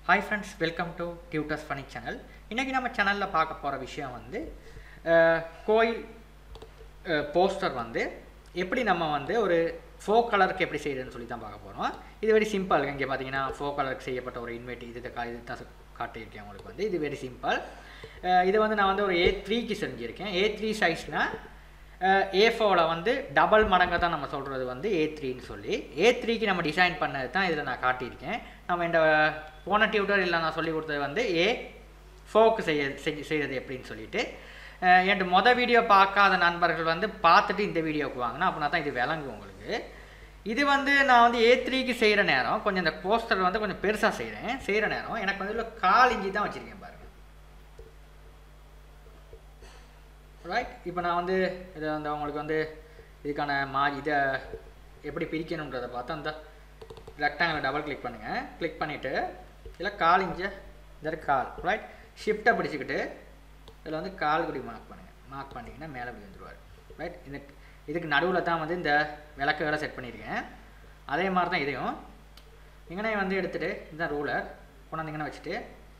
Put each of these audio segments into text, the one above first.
hi friends welcome to tutors funny channel இன்றைக்கி நம்ம சேனலில் பார்க்க போகிற விஷயம் வந்து அஹ், கோயில் போஸ்டர் வந்து எப்படி நம்ம வந்து ஒரு ஃபோ கலருக்கு எப்படி செய்கிறதுன்னு சொல்லி தான் பார்க்க போகிறோம் இது வெரி சிம்பிள் இங்கே பார்த்தீங்கன்னா ஃபோ கலருக்கு செய்யப்பட்ட ஒரு இன்வெர்ட் இது கா இது தான் காட்டியிருக்கேன் உங்களுக்கு வந்து இது வெரி சிம்பிள் இது வந்து நான் வந்து ஒரு ஏ த்ரீக்கு செஞ்சுருக்கேன் ஏ த்ரீ சைஸ்னால் ஏ ஃபோவில் வந்து டபுள் மடங்கு தான் நம்ம சொல்கிறது வந்து ஏ த்ரீன்னு சொல்லி ஏ த்ரீக்கு நம்ம டிசைன் பண்ணது தான் இதில் நான் காட்டியிருக்கேன் நம்ம இந்த போன டியூட்டோரியலில் நான் சொல்லி கொடுத்தது வந்து ஏ ஃபோக்கு செய்ய செஞ்சு செய்கிறது எப்படின்னு சொல்லிட்டு அஹ் என்கிட்ட மொதல் வீடியோ பார்க்காத நண்பர்கள் வந்து பார்த்துட்டு இந்த வீடியோவுக்கு வாங்கினா அப்படின்னா தான் இது விளங்கும் உங்களுக்கு இது வந்து நான் வந்து ஏ த்ரீக்கு செய்கிற நேரம் கொஞ்சம் இந்த போஸ்டர் வந்து கொஞ்சம் பெருசாக செய்கிறேன் செய்கிற நேரம் எனக்கு வந்து இதில் கால் இஞ்சி தான் வச்சுருக்கேன் பாருங்கள் ரைட் இப்போ நான் வந்து இதை வந்து உங்களுக்கு வந்து இதுக்கான மா இதை எப்படி பிரிக்கணுன்றதை பார்த்து அந்த ரெக்டாங்கில் டபுள் கிளிக் பண்ணுங்கள் கிளிக் பண்ணிவிட்டு இதில் கால் இன்ச்சு இதில் கால் ரைட் ஷிஃப்ட்டை பிடிச்சிக்கிட்டு இதில் வந்து கால் குடி மார்க் பண்ணுங்கள் மார்க் பண்ணிங்கன்னா மேலே விழுந்துருவார் ரைட் இந்த இதுக்கு நடுவில் தான் வந்து இந்த விளக்குகளை செட் பண்ணியிருக்கேன் அதே மாதிரி தான் இதையும் இங்கனே வந்து எடுத்துகிட்டு இந்த ரூலர் கொண்டாந்து வச்சுட்டு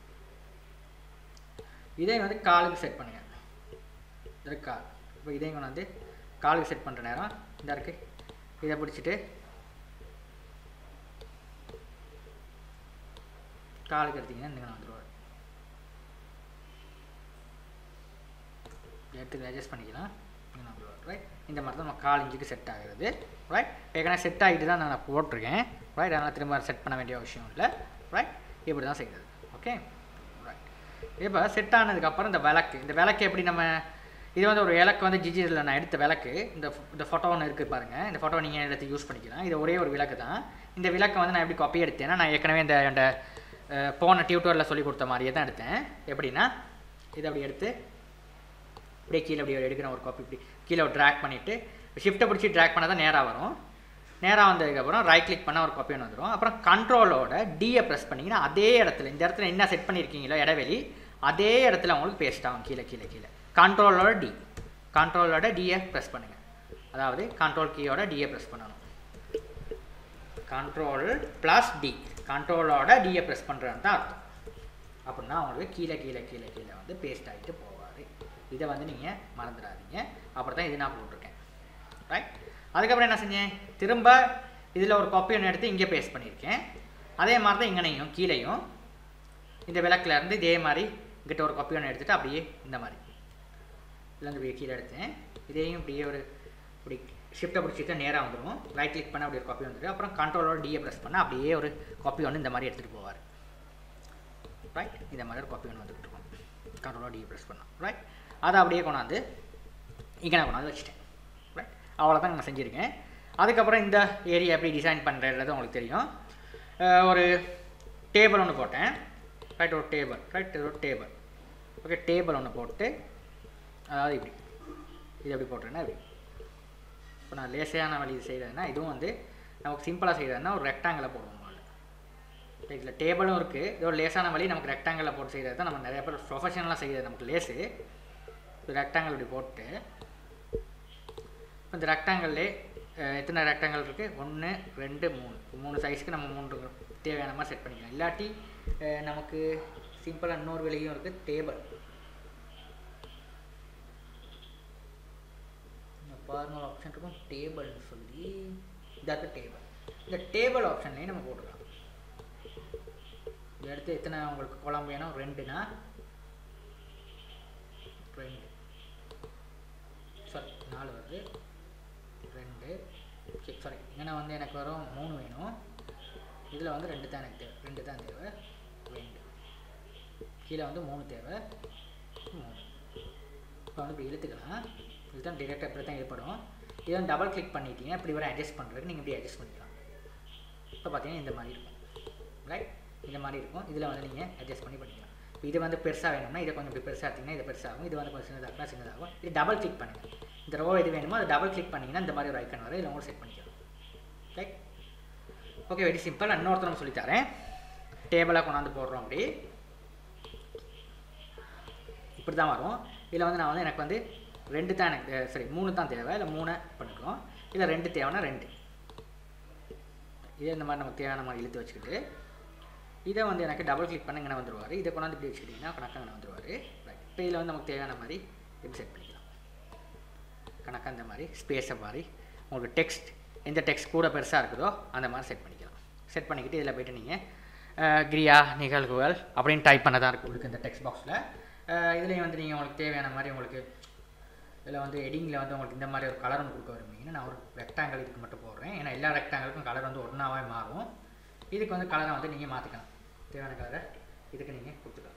இதையும் வந்து காலுக்கு செட் பண்ணுங்கள் இது கால் இப்போ இதையும் கொண்டாந்து காலுக்கு செட் பண்ணுற நேரம் இந்த இருக்கு இதை பிடிச்சிட்டு காலுக்கு எடுத்தீங்கன்னா இந்த வந்துடுவார் எடுத்து அட்ஜஸ்ட் பண்ணிக்கலாம் இங்கே வந்துடுவார் ரைட் இந்த மாதிரி தான் நம்ம கால் இன்ச்சுக்கு செட் ஆகுறது ரைட் ஏற்கனவே செட் ஆகிட்டு தான் நான் போட்டிருக்கேன் ரைட் அதனால் திரும்ப செட் பண்ண வேண்டிய அவசியம் இல்லை ரைட் இப்படி தான் செய்கிறது ஓகே ரைட் இப்போ செட் ஆனதுக்கப்புறம் இந்த விளக்கு இந்த விளக்கு எப்படி நம்ம இது வந்து ஒரு விளக்கு வந்து ஜிஜியில் நான் எடுத்த விளக்கு இந்த ph- இந்த ஃபோட்டோ ஒன்று இருக்குது பாருங்கள் இந்த ஃபோட்டோ நீங்கள் எடுத்து யூஸ் பண்ணிக்கலாம் இது ஒரே ஒரு விளக்கு தான் இந்த விளக்கை வந்து நான் எப்படி காப்பி எடுத்தேன்னா நான் ஏற்கனவே இந்த இந்த அஹ், போன டியூட்டோரில் சொல்லி கொடுத்த மாதிரியே தான் எடுத்தேன் எப்படின்னா இதை அப்படி எடுத்து அப்படியே கீழே அப்படி எடுக்கிற ஒரு காப்பி இப்படி கீழே ஒரு ட்ராக் பண்ணிவிட்டு ஷிஃப்ட்டை பிடிச்சி ட்ராக் பண்ணால் தான் நேராக வரும் நேராக வந்ததுக்கப்புறம் ரைட் கிளிக் பண்ணால் ஒரு காப்பி ஒன்று வந்துடும் அப்புறம் கண்ட்ரோலோட டியை ப்ரெஸ் பண்ணிங்கன்னா அதே இடத்துல இந்த இடத்துல என்ன செட் பண்ணியிருக்கீங்களோ இடைவெளி அதே இடத்துல உங்களுக்கு பேஸ்ட் ஆகும் கீழே கீழே கீழே கண்ட்ரோலோட டி கண்ட்ரோலோட டியை ப்ரெஸ் பண்ணுங்கள் அதாவது கண்ட்ரோல் கீயோட டியை ப்ரெஸ் பண்ணணும் கண்ட்ரோல் ப்ளஸ் டி கண்ட்ரோலோட டியை ப்ரெஸ் பண்ணுறதுன்னு தான் அர்த்தம் அப்படின்னா உங்களுக்கு கீழே கீழே கீழே கீழே வந்து பேஸ்ட் ஆகிட்டு போவார் இதை வந்து நீங்கள் மறந்துடாதீங்க அப்புறம் தான் இது நான் போட்டிருக்கேன் ரைட் அதுக்கப்புறம் என்ன செஞ்சேன் திரும்ப இதில் ஒரு காப்பி ஒன்று எடுத்து இங்கே பேஸ்ட் பண்ணியிருக்கேன் அதே மாதிரி தான் இங்கனையும் கீழேயும் இந்த விளக்குல இருந்து இதே மாதிரி இங்கிட்ட ஒரு காப்பி ஒன்று எடுத்துகிட்டு அப்படியே இந்த மாதிரி இதில் இப்படியே கீழே எடுத்தேன் இதையும் இப்படியே ஒரு இப்படி ஷிஃப்ட்டை பிடிச்சிட்டு நேராக வந்துடும் ரைட் கிளிக் பண்ண அப்படியே ஒரு காப்பி வந்துடும் அப்புறம் கண்ட்ரோலோட டிஏ ப்ரெஸ் பண்ணால் அப்படியே ஒரு காப்பி ஒன்று இந்த மாதிரி எடுத்துகிட்டு போவார் ரைட் இந்த மாதிரி ஒரு காப்பி ஒன்று வந்துகிட்டு இருக்கும் கண்ட்ரோலோட டிஏ ப்ரெஸ் பண்ணோம் ரைட் அதை அப்படியே கொண்டாந்து இங்கே நான் கொண்டாந்து வச்சுட்டேன் ரைட் அவ்வளோதான் நான் செஞ்சுருக்கேன் அதுக்கப்புறம் இந்த ஏரியா எப்படி டிசைன் பண்ணுறது உங்களுக்கு தெரியும் அஹ் ஒரு டேபிள் ஒன்று போட்டேன் ரைட் ஒரு டேபிள் ரைட் ஒரு டேபிள் ஓகே டேபிள் ஒன்று போட்டு அதாவது இப்படி இது எப்படி போட்டுறேன்னா இப்படி இப்போ நான் லேசையான வழி இது செய்கிறதுனா இதுவும் வந்து நமக்கு சிம்பிளாக செய்கிறதுனா ஒரு ரெக்டாங்கிளை போடுவோம் முதல்ல இதில் டேபிளும் இருக்குது இது ஒரு லேசான வழி நமக்கு ரெக்டாங்கிளில் போட்டு செய்கிறது தான் நம்ம நிறைய பேர் ப்ரொஃபஷனலாக செய்கிறது நமக்கு லேஸு இது ரெக்டாங்கிள் இப்படி போட்டு இப்போ இந்த ரெக்டாங்கிள்லே எத்தனை ரெக்டாங்கிள் இருக்குது ஒன்று ரெண்டு மூணு மூணு சைஸ்க்கு நம்ம மூணு தேவையான மாதிரி செட் பண்ணிக்கலாம் இல்லாட்டி அஹ், நமக்கு சிம்பிளாக இன்னொரு விலையும் இருக்குது டேபிள் பாருங்க ஆப்ஷன் இருக்கும் டேபிள்னு சொல்லி இதாக்கு டேபிள் இந்த டேபிள் ஆப்ஷன்லேயும் நம்ம போட்டுக்கலாம் இதை எடுத்து எத்தனை உங்களுக்கு குழம்பு வேணும் ரெண்டுனா ரெண்டு சாரி நாலு வருது ரெண்டு சாரி ஏன்னா வந்து எனக்கு வரும் மூணு வேணும் இதில் வந்து ரெண்டு தான் எனக்கு தேவை ரெண்டு தான் தேவை ரெண்டு கீழே வந்து மூணு தேவை மூணு இப்போ வந்து இப்படி இழுத்துக்கலாம் இதுதான் டிரெக்டாக இப்படி தான் ஏற்படும் இதை வந்து டபுள் கிளிக் பண்ணிட்டீங்க இப்படி வர அட்ஜஸ்ட் பண்ணுறதுக்கு நீங்கள் இப்படி அட்ஜஸ்ட் பண்ணிக்கலாம் இப்போ பார்த்தீங்கன்னா இந்த மாதிரி இருக்கும் ரைட் இந்த மாதிரி இருக்கும் இதில் வந்து நீங்கள் அட்ஜஸ்ட் பண்ணி பண்ணிக்கலாம் இப்போ இது வந்து பெருசாக வேணும்னா இதை கொஞ்சம் இப்படி பெருசாக எடுத்தீங்கன்னா இது பெருசாகும் இது வந்து கொஞ்சம் சின்னதாக சின்னதாகும் இது டபுள் கிளிக் பண்ணுங்கள் இந்த ரோ எது வேணுமோ அதை டபுள் கிளிக் பண்ணிங்கன்னா இந்த மாதிரி ஒரு ஐக்கன் வரும் இதில் உங்களுக்கு செட் பண்ணிக்கலாம் ரைட் ஓகே வெரி சிம்பிள் இன்னொருத்தர் சொல்லி தரேன் டேபிளாக கொண்டாந்து போடுறோம் அப்படி இப்படி தான் வரும் இதில் வந்து நான் வந்து எனக்கு வந்து ரெண்டு தான் எனக்கு சரி மூணு தான் தேவை இல்லை மூணு பண்ணிக்கிறோம் இல்லை ரெண்டு தேவைன்னா ரெண்டு இதே இந்த மாதிரி நமக்கு தேவையான மாதிரி இழுத்து வச்சுக்கிட்டு இதை வந்து எனக்கு டபுள் கிளிக் பண்ண இங்கே வந்துருவார் இதை கொண்டாந்து இப்படி வச்சுக்கிட்டிங்கன்னா கணக்காக இங்கே வந்துருவார் ரைட் இப்போ இதில் வந்து நமக்கு தேவையான மாதிரி இப்படி செட் பண்ணிக்கலாம் கணக்காக இந்த மாதிரி ஸ்பேஸை மாதிரி உங்களுக்கு டெக்ஸ்ட் எந்த டெக்ஸ்ட் கூட பெருசாக இருக்குதோ அந்த மாதிரி செட் பண்ணிக்கலாம் செட் பண்ணிக்கிட்டு இதில் போய்ட்டு நீங்கள் கிரியா நிகழ்வுகள் அப்படின்னு டைப் பண்ண தான் இருக்கும் உங்களுக்கு இந்த டெக்ஸ்ட் பாக்ஸில் இதுலேயும் வந்து நீங்கள் உங்களுக்கு தேவையான மாதிரி உங்களுக்கு இதில் வந்து எடிங்கில் வந்து உங்களுக்கு இந்த மாதிரி ஒரு கலர் ஒன்று கொடுக்க விரும்புனீங்கன்னா நான் ஒரு ரெக்டாங்கிள் இதுக்கு மட்டும் போடுறேன் ஏன்னா எல்லா ரெக்டாங்கிளுக்கும் கலர் வந்து ஒன்றாவே மாறும் இதுக்கு வந்து கலரை வந்து நீங்கள் மாற்றிக்கலாம் தேவையான கலரை இதுக்கு நீங்கள் கொடுத்துக்கலாம்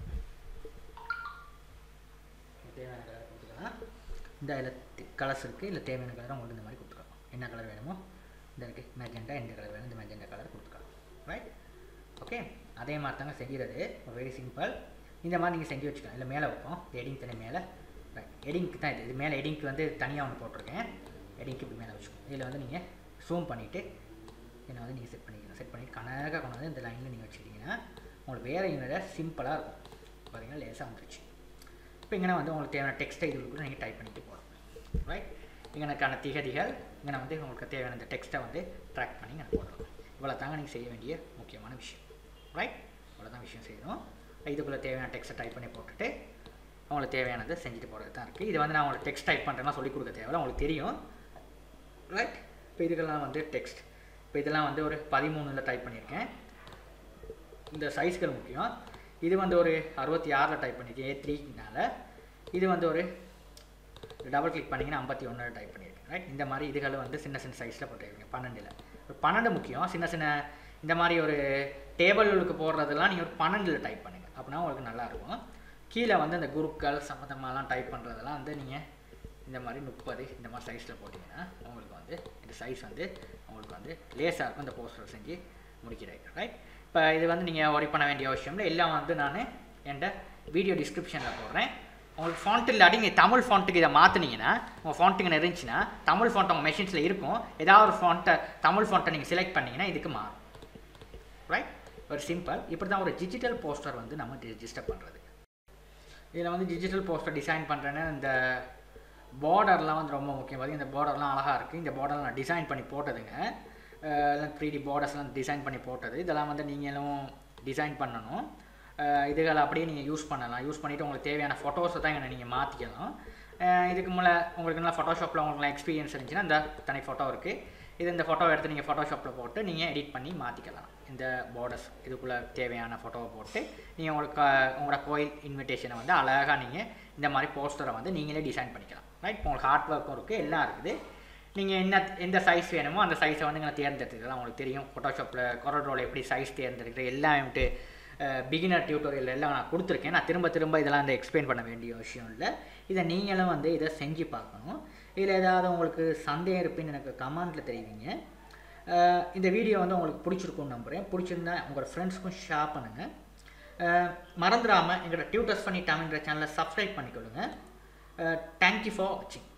தேவையான கலரை கொடுத்துக்கலாம் இந்த இதில் கலர்ஸ் இருக்குது இல்லை தேவையான கலரை உங்களுக்கு இந்த மாதிரி கொடுத்துக்கலாம் என்ன கலர் வேணுமோ இந்த இருக்குது மெஜெண்டா எந்த கலர் வேணும் இந்த மெஜெண்டா கலர் கொடுத்துக்கலாம் ரைட் ஓகே அதே மாதிரி தாங்க செய்கிறது வெரி சிம்பிள் இந்த மாதிரி நீங்கள் செஞ்சு வச்சுக்கலாம் இல்லை மேலே வைப்போம் எடிங் தனி மேலே ரைட் எடிங்க்கு தான் இது இது மேலே எடிங்க்கு வந்து தனியாக ஒன்று போட்டிருக்கேன் எடிங்க்கு இப்படி மேலே வச்சுக்கோங்க இதில் வந்து நீங்கள் ஜூம் பண்ணிவிட்டு என்னை வந்து நீங்கள் செட் பண்ணிக்கலாம் செட் பண்ணி கணக்காக கொண்டு வந்து இந்த லைனில் நீங்கள் வச்சுக்கிட்டிங்கன்னா உங்களுக்கு வேறு யூனிட சிம்பிளாக இருக்கும் பாருங்கள் லேசாக வந்துருச்சு இப்போ இங்கே வந்து உங்களுக்கு தேவையான டெக்ஸ்ட்டை இது கூட நீங்கள் டைப் பண்ணிட்டு போகணும் ரைட் இங்கனக்கான திகதிகள் இங்கே வந்து உங்களுக்கு தேவையான இந்த டெக்ஸ்ட்டை வந்து ட்ராக் பண்ணி நான் போடுறோம் இவ்வளோ தாங்க நீங்கள் செய்ய வேண்டிய முக்கியமான விஷயம் ரைட் இவ்வளோ தான் விஷயம் செய்யணும் இதுக்குள்ளே தேவையான டெக்ஸ்ட்டை டைப் பண்ணி போட்டுட்டு அவங்களுக்கு தேவையானதை செஞ்சுட்டு போகிறது தான் இருக்குது இது வந்து நான் உங்களுக்கு டெக்ஸ்ட் டைப் பண்ணுறேன்னா சொல்லிக் கொடுக்க தேவையில்ல உங்களுக்கு தெரியும் ரைட் இப்போ இதுக்கெல்லாம் வந்து டெக்ஸ்ட் இப்போ இதெல்லாம் வந்து ஒரு பதிமூணில் டைப் பண்ணியிருக்கேன் இந்த சைஸ்கள் முக்கியம் இது வந்து ஒரு அறுபத்தி ஆறில் டைப் பண்ணியிருக்கேன் ஏ த்ரீனால இது வந்து ஒரு டபுள் கிளிக் பண்ணிங்கன்னா ஐம்பத்தி ஒன்றில் டைப் பண்ணியிருக்கேன் ரைட் இந்த மாதிரி இதுகளை வந்து சின்ன சின்ன சைஸில் போட்டுருக்கீங்க பன்னெண்டில் ஒரு பன்னெண்டு முக்கியம் சின்ன சின்ன இந்த மாதிரி ஒரு டேபிளுக்கு போடுறதெல்லாம் நீங்கள் ஒரு பன்னெண்டில் டைப் பண்ணுங்கள் அப்படின்னா உங்களுக்கு நல்லாயிருக்கும் கீழே வந்து அந்த குருக்கள் சம்மந்தமாலாம் டைப் பண்ணுறதெல்லாம் வந்து நீங்கள் இந்த மாதிரி முப்பது இந்த மாதிரி சைஸில் போட்டிங்கன்னா உங்களுக்கு வந்து இந்த சைஸ் வந்து உங்களுக்கு வந்து லேஸாக இருக்கும் இந்த போஸ்டர் செஞ்சு முடிக்கிறேன் ரைட் இப்போ இது வந்து நீங்கள் ஒரி பண்ண வேண்டிய அவசியம் இல்லை எல்லாம் வந்து நான் என்கிட்ட வீடியோ டிஸ்கிரிப்ஷனில் போடுறேன் உங்களுக்கு ஃபாண்ட் இல்லாட்டி நீங்கள் தமிழ் ஃபாண்ட்டுக்கு இதை மாற்றினீங்கன்னா உங்கள் ஃபாண்ட்டுங்க இருந்துச்சுன்னா தமிழ் ஃபாண்ட் உங்கள் மெஷின்ஸில் இருக்கும் ஏதாவது ஒரு ஃபாண்ட்டை தமிழ் ஃபாண்ட்டை நீங்கள் செலக்ட் பண்ணிங்கன்னா இதுக்கு மாறும் ரைட் ஒரு சிம்பிள் இப்படி தான் ஒரு டிஜிட்டல் போஸ்டர் வந்து நம்ம ரிஜிஸ்டர் பண்ணுறது இதில் வந்து டிஜிட்டல் போஸ்டர் டிசைன் பண்ணுறேன்னா இந்த பார்டர்லாம் வந்து ரொம்ப முக்கியம் பார்த்திங்க இந்த பார்டர்லாம் அழகாக இருக்குது இந்த பார்டர் நான் டிசைன் பண்ணி போட்டதுங்க எல்லாம் த்ரீ டி பார்டர்ஸ்லாம் டிசைன் பண்ணி போட்டது இதெல்லாம் வந்து நீங்களும் டிசைன் பண்ணணும் இதுகளை அப்படியே நீங்கள் யூஸ் பண்ணலாம் யூஸ் பண்ணிவிட்டு உங்களுக்கு தேவையான ஃபோட்டோஸை தான் இங்கே நீங்கள் மாற்றிக்கலாம் இதுக்கு மேலே உங்களுக்கு நல்லா ஃபோட்டோஷாப்பில் உங்களுக்கு எக்ஸ்பீரியன்ஸ் இருந்துச்சுன்னா இந்த தனி ஃபோட்டோ இருக்குது இது இந்த ஃபோட்டோ எடுத்து நீங்கள் ஃபோட்டோஷாப்பில் போட்டு நீங்கள் எடிட் பண்ணி மாற்றிக்கலாம் இந்த பார்டர்ஸ் இதுக்குள்ளே தேவையான ஃபோட்டோவை போட்டு நீங்கள் உங்களுக்கு உங்களோட கோயில் இன்விடேஷனை வந்து அழகாக நீங்கள் இந்த மாதிரி போஸ்டரை வந்து நீங்களே டிசைன் பண்ணிக்கலாம் ரைட் உங்களுக்கு ஹார்ட் ஒர்க்கும் இருக்குது எல்லாம் இருக்குது நீங்கள் என்ன எந்த சைஸ் வேணுமோ அந்த சைஸை வந்து நீங்கள் தேர்ந்தெடுத்துக்கலாம் உங்களுக்கு தெரியும் ஃபோட்டோஷாப்பில் கொரட்ரோவில் எப்படி சைஸ் தேர்ந்தெடுக்கிறது எல்லாம் வந்துட்டு பிகினர் டியூட்டோரியல் எல்லாம் நான் கொடுத்துருக்கேன் நான் திரும்ப திரும்ப இதெல்லாம் வந்து எக்ஸ்பிளைன் பண்ண வேண்டிய விஷயம் இல்லை இதை நீங்களும் வந்து இதை செஞ்சு பார்க்கணும் இதில் ஏதாவது உங்களுக்கு சந்தேகம் இருப்புன்னு எனக்கு கமெண்ட்டில் தெரிவிங்க இந்த வீடியோ வந்து உங்களுக்கு பிடிச்சிருக்கும்னு நம்புகிறேன் பிடிச்சிருந்தா உங்களோட ஃப்ரெண்ட்ஸ்க்கும் ஷேர் பண்ணுங்கள் மறந்துடாமல் எங்களோட டியூட்டர்ஸ் பண்ணி தமிழ்ன்ற சேனலை சப்ஸ்கிரைப் பண்ணிக்கொள்ளுங்கள் தேங்க்யூ ஃபார் வாட்சிங்